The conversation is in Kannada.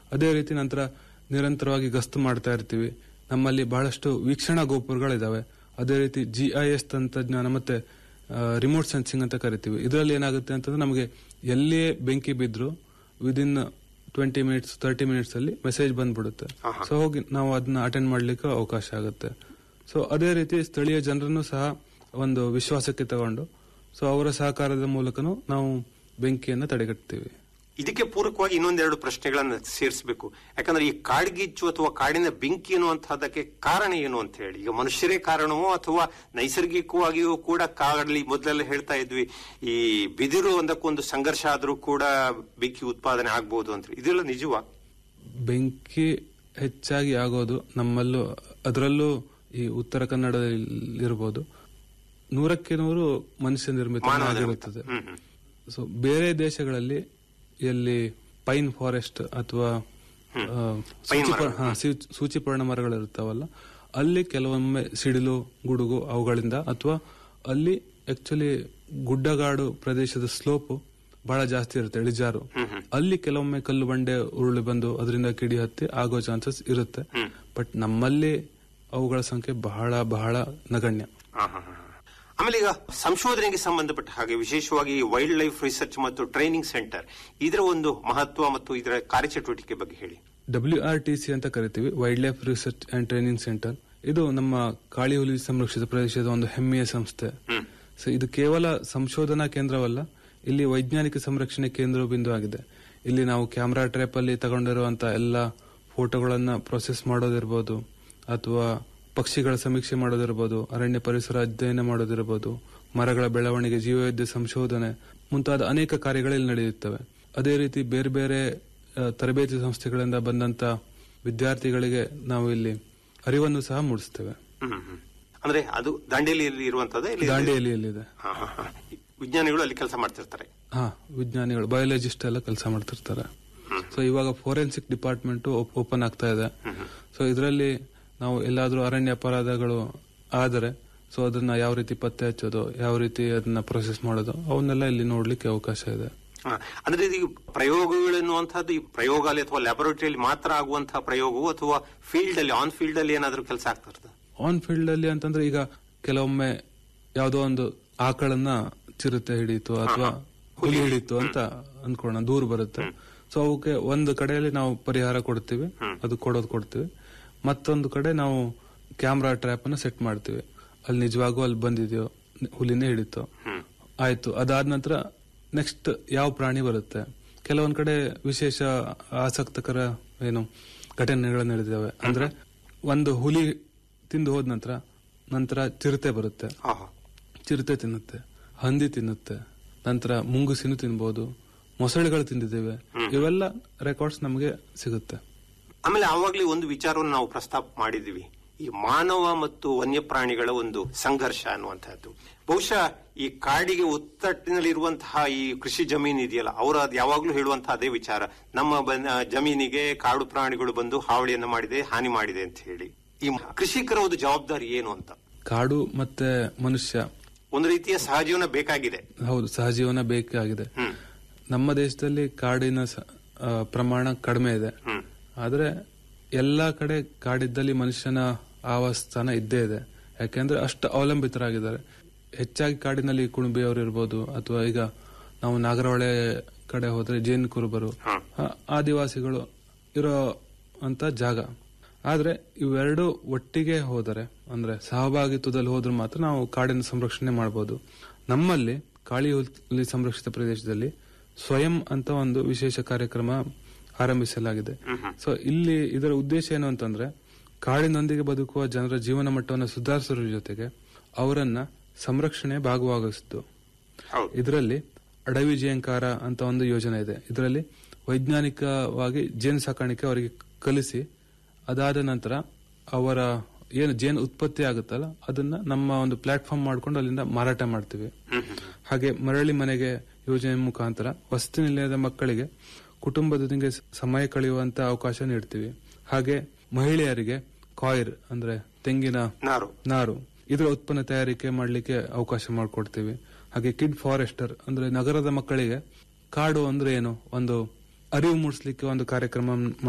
ಅದೇ ರೀತಿ ನಂತರ ನಿರಂತರವಾಗಿ ಗಸ್ತು ಮಾಡ್ತಾ ಇರ್ತೀವಿ ನಮ್ಮಲ್ಲಿ ಬಹಳಷ್ಟು ವೀಕ್ಷಣಾ ಗೋಪುರಗಳಿದಾವೆ ಅದೇ ರೀತಿ ಜಿ ಐ ಎಸ್ ತಂತ್ರಜ್ಞಾನ ಮತ್ತೆ ರಿಮೋಟ್ ಸೆನ್ಸಿಂಗ್ ಅಂತ ಕರಿತೀವಿ ಇದರಲ್ಲಿ ಏನಾಗುತ್ತೆ ಅಂತಂದ್ರೆ ನಮಗೆ ಎಲ್ಲಿಯೇ ಬೆಂಕಿ ಬಿದ್ರು within twenty minutes thirty minutes ಅಲ್ಲಿ ಮೆಸೇಜ್ ಬಂದ್ಬಿಡುತ್ತೆ ಸೊ ಹೋಗಿ ನಾವು ಅದನ್ನ ಅಟೆಂಡ್ ಮಾಡ್ಲಿಕ್ಕೆ ಅವಕಾಶ ಆಗುತ್ತೆ ಸೊ ಅದೇ ರೀತಿ ಸ್ಥಳೀಯ ಜನರನ್ನು ಸಹ ಒಂದು ವಿಶ್ವಾಸಕ್ಕೆ ತಗೊಂಡು ಸೊ ಅವರ ಸಹಕಾರದ ಮೂಲಕನೂ ನಾವು ಬೆಂಕಿಯನ್ನು ತಡೆಗಟ್ತೀವಿ ಇದಕ್ಕೆ ಪೂರಕವಾಗಿ ಇನ್ನೊಂದೆರಡು ಪ್ರಶ್ನೆಗಳನ್ನ ಸೇರಿಸಬೇಕು ಯಾಕಂದ್ರೆ ಈ ಕಾಡ್ಗಿಚ್ಚು ಅಥವಾ ಕಾಡಿನ ಬೆಂಕಿ ಅನ್ನುವಂತಹದಕ್ಕೆ ಕಾರಣ ಏನು ಅಂತ ಹೇಳಿ ಈಗ ಮನುಷ್ಯರೇ ಕಾರಣವೋ ಅಥವಾ ನೈಸರ್ಗಿಕವಾಗಿಯೂ ಕೂಡ ಕಾಡಲಿ ಮೊದಲೆಲ್ಲ ಹೇಳ್ತಾ ಇದ್ವಿ ಈ ಬಿದಿರು ಒಂದಕ್ಕೊಂದು ಸಂಘರ್ಷ ಆದ್ರೂ ಕೂಡ ಬೆಂಕಿ ಉತ್ಪಾದನೆ ಆಗ್ಬಹುದು ಅಂತ ಇದೆಲ್ಲ ನಿಜವಾ ಬೆಂಕಿ ಹೆಚ್ಚಾಗಿ ಆಗೋದು ನಮ್ಮಲ್ಲೂ ಅದರಲ್ಲೂ ಈ ಉತ್ತರ ಕನ್ನಡದಲ್ಲಿ ಇರ್ಬೋದು ನೂರಕ್ಕೆ ನೂರು ಮನುಷ್ಯ ನಿರ್ಮಿತ ಮಾನವ ಆಗಿರುತ್ತದೆ ಹ್ಮ್ ಹ್ಮ್ ಸೊ ಬೇರೆ ದೇಶಗಳಲ್ಲಿ ಎಲ್ಲಿ ಪೈನ್ ಫಾರೆಸ್ಟ್ ಅಥವಾ ಆ, ಸೂಚಿಪರ್ಣ- ಹಾ, ಸೂ- ಸೂಚಿಪರ್ಣ ಮರಗಳಿರ್ತಾವಲ್ಲ ಅಲ್ಲಿ ಕೆಲವೊಮ್ಮೆ ಸಿಡಿಲು ಗುಡುಗು ಅವುಗಳಿಂದ ಅಥವಾ ಅಲ್ಲಿ ಆಕ್ಚುಲಿ ಗುಡ್ಡಗಾಡು ಪ್ರದೇಶದ ಸ್ಲೋಪ್ ಬಹಳ ಜಾಸ್ತಿ ಇರುತ್ತೆ ಇಳಿಜಾರು ಅಲ್ಲಿ ಕೆಲವೊಮ್ಮೆ ಕಲ್ಲು ಬಂಡೆ ಉರುಳಿ ಬಂದು ಅದರಿಂದ ಕಿಡಿ ಹತ್ತಿ ಆಗೋ ಚಾನ್ಸಸ್ ಇರುತ್ತೆ ಬಟ್ ನಮ್ಮಲ್ಲಿ ಅವುಗಳ ಸಂಖ್ಯೆ ಬಹಳ ಬಹಳ ನಗಣ್ಯ ಹಾ, ಹಾ, ಹಾ. ಆಮೇಲೆ ಈಗ ಸಂಶೋಧನೆಗೆ ಸಂಬಂಧಪಟ್ಟ ಹಾಗೆ ವಿಶೇಷವಾಗಿ ವೈಲ್ಡ್ ಲೈಫ್ ರಿಸರ್ಚ್ ಮತ್ತು ಟ್ರೈನಿಂಗ್ ಸೆಂಟರ್ ಇದರ ಒಂದು ಮಹತ್ವ ಮತ್ತು ಇದರ ಕಾರ್ಯಚಟುವಟಿಕೆ ಬಗ್ಗೆ ಹೇಳಿ ಡಬ್ಲ್ಯೂ ಆರ್ ಟಿ ಸಿ ಅಂತ ಕರಿತೀವಿ wildlife research and training centre ಇದು ನಮ್ಮ ಕಾಳಿ ಹುಲಿ ಸಂರಕ್ಷಿತ ಪ್ರದೇಶದ ಒಂದು ಹೆಮ್ಮೆಯ ಸಂಸ್ಥೆ ಸೊ ಇದು ಕೇವಲ ಸಂಶೋಧನಾ ಕೇಂದ್ರವಲ್ಲ ಇಲ್ಲಿ ವೈಜ್ಞಾನಿಕ ಸಂರಕ್ಷಣೆ ಕೇಂದ್ರ ಬಿಂದು ಆಗಿದೆ ಇಲ್ಲಿ ನಾವು ಕ್ಯಾಮ್ರಾ ಟ್ರ್ಯಾಪ್ ಅಲ್ಲಿ ತಗೊಂಡಿರುವಂತಹ ಎಲ್ಲ ಫೋಟೋಗಳನ್ನ ಪ್ರೊಸೆಸ್ ಮಾಡೋದಿರ್ಬೋದು ಅಥವಾ ಪಕ್ಷಿಗಳ ಸಮೀಕ್ಷೆ ಮಾಡೋದಿರ್ಬೋದು ಅರಣ್ಯ ಪರಿಸರ ಅಧ್ಯಯನ ಮಾಡೋದಿರ್ಬೋದು ಮರಗಳ ಬೆಳವಣಿಗೆ ಜೀವವೈದ್ಯ ಸಂಶೋಧನೆ ಮುಂತಾದ ಅನೇಕ ಕಾರ್ಯಗಳು ಇಲ್ಲಿ ನಡೆಯುತ್ತವೆ ಅದೇ ರೀತಿ ಬೇರೆ ಬೇರೆ ಆ, ತರಬೇತಿ ಸಂಸ್ಥೆಗಳಿಂದ ಬಂದಂತ ವಿದ್ಯಾರ್ಥಿಗಳಿಗೆ ನಾವು ಇಲ್ಲಿ ಅರಿವನ್ನು ಸಹ ಮೂಡಿಸ್ತೇವೆ ಹ್ಮ್, ಹ್ಮ್. ಅಂದ್ರೆ ಅದು ದಾಂಡೇಲಿಯಲ್ಲಿ ಇರುವಂತದ್ದೇ ಇಲ್ಲಿ ದಾಂಡೇಲಿಯಲ್ಲಿದೆ ಹಾ, ಹಾ, ಹಾ. ವಿಜ್ಞಾನಿಗಳು ಅಲ್ಲಿ ಕೆಲಸ ಮಾಡ್ತಿರ್ತಾರೆ ಹಾ ವಿಜ್ಞಾನಿಗಳು ಬಯಾಲಜಿಸ್ಟ್ ಎಲ್ಲ ಕೆಲಸ ಮಾಡ್ತಿರ್ತಾರೆ ಸೊ ಇವಾಗ ಫೋರೆನ್ಸಿಕ್ ಡಿಪಾರ್ಟ್ಮೆಂಟ್ ಓಪನ್ ಆಗ್ತಾ ಇದೆ ಸೊ ಇದರಲ್ಲಿ ನಾವು ಎಲ್ಲಾದ್ರೂ ಅರಣ್ಯ ಅಪರಾಧಗಳು ಆದರೆ ಸೊ ಅದನ್ನ ಯಾವ ರೀತಿ ಪತ್ತೆ ಹಚ್ಚೋದು ಯಾವ ರೀತಿ ಅದನ್ನ ಪ್ರೊಸೆಸ್ ಮಾಡೋದು ಅವನ್ನೆಲ್ಲ ಇಲ್ಲಿ ನೋಡ್ಲಿಕ್ಕೆ ಅವಕಾಶ ಇದೆ ಹಾ. ಅಂದ್ರೆ ಈ ಪ್ರಯೋಗಗಳು ಎನ್ನುವಂತಹದ್ದು ಈ ಪ್ರಯೋಗಾಲಯ ಅಥವಾ ಲ್ಯಾಬೊರೇಟರಿಯಲ್ಲಿ ಮಾತ್ರ ಆಗುವಂತಹ ಪ್ರಯೋಗವು ಅಥವಾ ಫೀಲ್ಡ್ ಅಲ್ಲಿ ಆನ್ ಫೀಲ್ಡ್ ಅಲ್ಲಿ ಏನಾದ್ರೂ ಕೆಲಸ ಆಗ್ತಾ ಇರ್ತದೆ ಆನ್ ಫೀಲ್ಡ್ ಅಲ್ಲಿ ಅಂತಂದ್ರೆ ಈಗ ಕೆಲವೊಮ್ಮೆ ಯಾವುದೋ ಒಂದು ಆಕಳನ್ನ ಚಿರತೆ ಹಿಡಿಯಿತು ಅಥವಾ ಹುಲಿ ಹಿಡಿಯಿತು ಅಂತ ಅನ್ಕೊಳ್ಳೋಣ ದೂರ ಬರುತ್ತೆ ಸೊ ಅವಕ್ಕೆ ಒಂದು ಕಡೆಯಲ್ಲಿ ನಾವು ಪರಿಹಾರ ಕೊಡ್ತೀವಿ ಅದು ಕೊಡೋದು ಕೊಡ್ತೀವಿ ಮತ್ತೊಂದು ಕಡೆ ನಾವು ಕ್ಯಾಮ್ರಾ ಟ್ರ್ಯಾಪ್ ಅನ್ನ ಸೆಟ್ ಮಾಡ್ತೀವಿ ಅಲ್ಲಿ ನಿಜವಾಗೂ ಅಲ್ಲಿ ಬಂದಿದೆಯೋ ಹುಲಿನೇ ಹಿಡಿತು ಆಯ್ತು ಅದಾದ ನಂತರ ನೆಕ್ಸ್ಟ್ ಯಾವ ಪ್ರಾಣಿ ಬರುತ್ತೆ ಕೆಲವೊಂದ್ ಕಡೆ ವಿಶೇಷ ಆಸಕ್ತಕರ ಏನು ಘಟನೆಗಳು ನಡೆದಿದ್ದಾವೆ ಅಂದ್ರೆ ಒಂದು ಹುಲಿ ತಿಂದು ಹೋದ ನಂತರ ನಂತರ ಚಿರತೆ ಬರುತ್ತೆ ಆಹಾ. ಚಿರತೆ ತಿನ್ನುತ್ತೆ ಹಂದಿ ತಿನ್ನುತ್ತೆ ನಂತರ ಮುಂಗುಸಿನೂ ತಿನ್ಬಹುದು ಮೊಸಳೆಗಳು ತಿಂದಿದ್ದೇವೆ ಇವೆಲ್ಲ ರೆಕಾರ್ಡ್ಸ್ ನಮಗೆ ಸಿಗುತ್ತೆ ಆಮೇಲೆ ಆವಾಗಲೇ ಒಂದು ವಿಚಾರವನ್ನು ನಾವು ಪ್ರಸ್ತಾಪ ಮಾಡಿದ್ವಿ ಈ ಮಾನವ ಮತ್ತು ವನ್ಯಪ್ರಾಣಿಗಳ ಒಂದು ಸಂಘರ್ಷ ಅನ್ನುವಂತಹದ್ದು ಬಹುಶಃ ಈ ಕಾಡಿಗೆ ಒತ್ತಟ್ಟಿನಲ್ಲಿರುವಂತಹ ಈ ಕೃಷಿ ಜಮೀನು ಇದೆಯಲ್ಲ ಅವರು ಅದು ಯಾವಾಗ್ಲೂ ಹೇಳುವಂತಹ ಅದೇ ವಿಚಾರ ನಮ್ಮ ಬನ್- ಜಮೀನಿಗೆ ಕಾಡು ಪ್ರಾಣಿಗಳು ಬಂದು ಹಾವಳಿಯನ್ನು ಮಾಡಿದೆ ಹಾನಿ ಮಾಡಿದೆ ಅಂತ ಹೇಳಿ ಈ ಕೃಷಿಕರ ಒಂದು ಜವಾಬ್ದಾರಿ ಏನು ಅಂತ ಕಾಡು ಮತ್ತೆ ಮನುಷ್ಯ ಒಂದು ರೀತಿಯ ಸಹಜೀವನ ಬೇಕಾಗಿದೆ ಹೌದು ಸಹಜೀವನ ಬೇಕಾಗಿದೆ ಹ್ಮ್ ನಮ್ಮ ದೇಶದಲ್ಲಿ ಕಾಡಿನ ಸ- ಆ, ಪ್ರಮಾಣ ಕಡಿಮೆ ಇದೆ ಹ್ಮ್ ಆದ್ರೆ ಎಲ್ಲಾ ಕಡೆ ಕಾಡಿದ್ದಲ್ಲಿ ಮನುಷ್ಯನ ಆವಾಸ್ಥಾನ ಇದ್ದೇ ಇದೆ ಯಾಕೆಂದ್ರೆ ಅಷ್ಟು ಅವಲಂಬಿತರಾಗಿದ್ದಾರೆ ಹೆಚ್ಚಾಗಿ ಕಾಡಿನಲ್ಲಿ ಕುಣಬಿಯವರು ಇರ್ಬೋದು ಅಥವಾ ಈಗ ನಾವು ನಾಗರಹೊಳೆ ಕಡೆ ಹೋದ್ರೆ ಜೇನು ಕುರುಬರು ಹಾ. ಆ, ಆದಿವಾಸಿಗಳು ಇರೋ ಅಂತ ಜಾಗ ಆದ್ರೆ ಇವೆರಡು ಒಟ್ಟಿಗೆ ಹೋದರೆ ಅಂದ್ರೆ ಸಹಭಾಗಿತ್ವದಲ್ಲಿ ಹೋದ್ರೆ ಮಾತ್ರ ನಾವು ಕಾಡಿನ ಸಂರಕ್ಷಣೆ ಮಾಡಬಹುದು ನಮ್ಮಲ್ಲಿ ಕಾಳಿ ಹುಲಿ ಸಂರಕ್ಷಿತ ಪ್ರದೇಶದಲ್ಲಿ ಸ್ವಯಂ ಅಂತ ಒಂದು ವಿಶೇಷ ಕಾರ್ಯಕ್ರಮ ಆರಂಭಿಸಲಾಗಿದೆ ಸೊ ಇಲ್ಲಿ ಇದರ ಉದ್ದೇಶ ಏನು ಅಂತಂದ್ರೆ ಕಾಡಿನೊಂದಿಗೆ ಬದುಕುವ ಜನರ ಜೀವನ ಮಟ್ಟವನ್ನು ಸುಧಾರಿಸುವ ಜೊತೆಗೆ ಅವರನ್ನ ಸಂರಕ್ಷಣೆ ಭಾಗವಾಗಿಸಿದ್ದು ಹೌದು ಇದರಲ್ಲಿ ಅಡವಿ ಜೇಂಕಾರ ಅಂತ ಒಂದು ಯೋಜನೆ ಇದೆ ಇದರಲ್ಲಿ ವೈಜ್ಞಾನಿಕವಾಗಿ ಜೇನು ಸಾಕಾಣಿಕೆ ಅವರಿಗೆ ಕಲಿಸಿ ಅದಾದ ನಂತರ ಅವರ ಏನು ಜೇನು ಉತ್ಪತ್ತಿ ಆಗುತ್ತಲ್ಲ ಅದನ್ನ ನಮ್ಮ ಒಂದು ಪ್ಲಾಟ್ಫಾರ್ಮ್ ಮಾಡ್ಕೊಂಡು ಅಲ್ಲಿಂದ ಮಾರಾಟ ಮಾಡ್ತೀವಿ ಹಾಗೆ ಮರಳಿ ಮನೆಗೆ ಯೋಜನೆ ಮುಖಾಂತರ ವಸತಿ ನಿಲಯದ ಮಕ್ಕಳಿಗೆ ಕುಟುಂಬದೊಂದಿಗೆ ಸಮಯ ಕಳೆಯುವಂತ ಅವಕಾಶ ನೀಡ್ತೀವಿ ಹಾಗೆ ಮಹಿಳೆಯರಿಗೆ ಕಾಯಿರ್ ಅಂದ್ರೆ ತೆಂಗಿನ ನಾರು ನಾರು ಇದರ ಉತ್ಪನ್ನ ತಯಾರಿಕೆ ಮಾಡಲಿಕ್ಕೆ ಅವಕಾಶ ಮಾಡಿಕೊಡ್ತೀವಿ ಹಾಗೆ ಕಿಡ್ ಫಾರೆಸ್ಟರ್ ಅಂದ್ರೆ ನಗರದ ಮಕ್ಕಳಿಗೆ ಕಾಡು ಅಂದ್ರೆ ಏನು ಒಂದು ಅರಿವು ಮೂಡಿಸ್ಲಿಕ್ಕೆ ಒಂದು ಕಾರ್ಯಕ್ರಮ